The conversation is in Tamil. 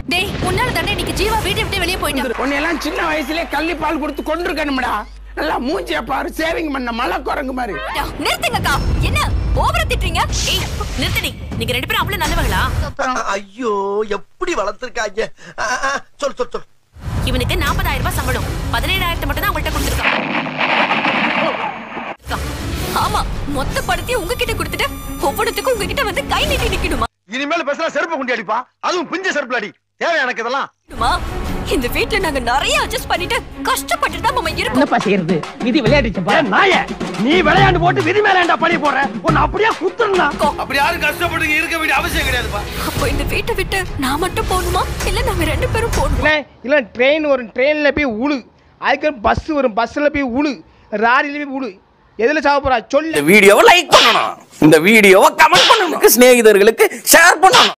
டேய் உன்னால தானே இன்னைக்கு ஜீவா வீட்டை விட்டு வெளியே போயிட்டான் உன்னையெல்லாம் சின்ன வயசுலயே கள்ளி பால் கொடுத்து கொண்டிருக்கணும்டா நல்லா மூஞ்சிய பாரு சேவிங் பண்ண மலை குரங்கு மாதிரி நிறுத்துங்கக்கா என்ன ஓவரா திட்டுறீங்க ஏய் நிறுத்தடி நீங்க ரெண்டு பேரும் அவ்வளவு நல்லவங்களா ஐயோ எப்படி வளர்த்திருக்காங்க ஆ, ஆ, சொல் சொல் சொல் இவனுக்கு நாற்பதாயிரம் ரூபாய் சம்பளம் பதினேழாயிரத்தை மட்டும் தான் அவங்கள்ட்ட கொடுத்துருக்கான் ஆமா மொத்த படத்தையும் உங்ககிட்ட கொடுத்துட்டு ஒவ்வொருத்துக்கும் உங்ககிட்ட வந்து கை நீட்டி நிக்கணுமா இனிமேல் பேசுனா செருப்பு குண்டி அடிப்பா அதுவும் பிஞ்ச செருப்புல அடி தேவை எனக்கு இதெல்லாம் மா, இந்த வீட்ல நாங்க நிறைய அட்ஜஸ்ட் பண்ணிட்டு கஷ்டப்பட்டு தான் மாமா இருக்கோம் என்னப்பா செய்யறது விதி விளையாடிச்சுப்பா நாய நீ விளையாண்டு போட்டு விதி மேல ஏன்டா பழி போடுற உன்னை அப்படியே குத்துறா அப்படி யாரும் கஷ்டப்பட்டு இருக்க வேண்டிய அவசியம் கிடையாதுப்பா அப்போ இந்த வீட்டை விட்டு நான் மட்டும் போகணுமா இல்ல நாங்க ரெண்டு பேரும் போகணுமா இல்ல ட்ரெயின் வரும் ட்ரெயின்ல போய் உழு அதுக்கப்புறம் பஸ் வரும் பஸ்ல போய் உழு ராரில போய் உழு எதுல சாக போறா சொல்லு இந்த வீடியோவை லைக் பண்ணணும் இந்த வீடியோவை கமெண்ட் பண்ணணும் சிநேகிதர்களுக்கு ஷேர் பண்ணணும்